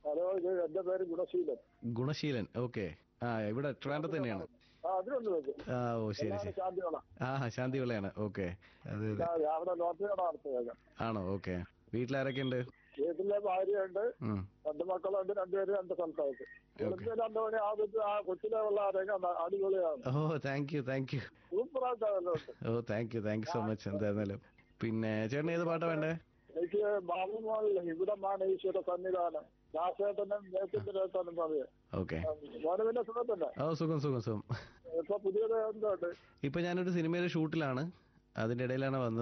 Hello ഇത് എന്റെ പേര് ഗുണശീലൻ ഗുണശീലൻ ഓക്കെ ആ ഇവിടെ ട്രിവാൻഡ്രത്ത് തന്നെയാണ് ആ അതിലുണ്ട് വെച്ച് ആ ഓ ശരി ശരി ശാന്തിയോള ആ ശാന്തി വിളയാണ് ഓക്കെ അതെ അതെ അവിടെ ലോട്ടറി കട നടത്തുക ആണോ ഓക്കെ വീട്ടിലാരൊക്കെ ഉണ്ട് വീട്ടിലെ ഭാര്യയുണ്ട് ഉം. രണ്ട് മക്കളുണ്ട് രണ്ടുപേര് രണ്ട് സ്ഥലത്തായിട്ട് വെളുപ്പിന് രണ്ടു മണി ആദ്യത്തെ ആ കൊച്ചിലെ ഉള്ള ആരെയൊക്കെ അടിപൊളിയാണ് ഓ താങ്ക് യു താങ്ക് യു സൂപ്പറായിട്ടാണല്ലോ ഓ thank you thank you so much എന്തായിരുന്നാലും പിന്നെ ചേട്ടൻ ഏത് പാട്ടാ വേണ്ടേ എനിക്ക് ബാബുമോളിലെ ഇവിടമാണ് ഈശ്വര സന്നിധാനം ദാസേട്ടനും നേതൃത്വത്തിനും പറയാം ഓക്കെ മോനെ പിന്നെ സുഖത്തന്നെ ഓ സുഖം സുഖം സുഖം ഇപ്പൊ പുതിയത് എന്തുണ്ട് ഇപ്പൊ ഞാനൊരു സിനിമയുടെ ഷൂട്ടിലാണ് അതിന്റെ ഇടയിലാണ് വന്നത്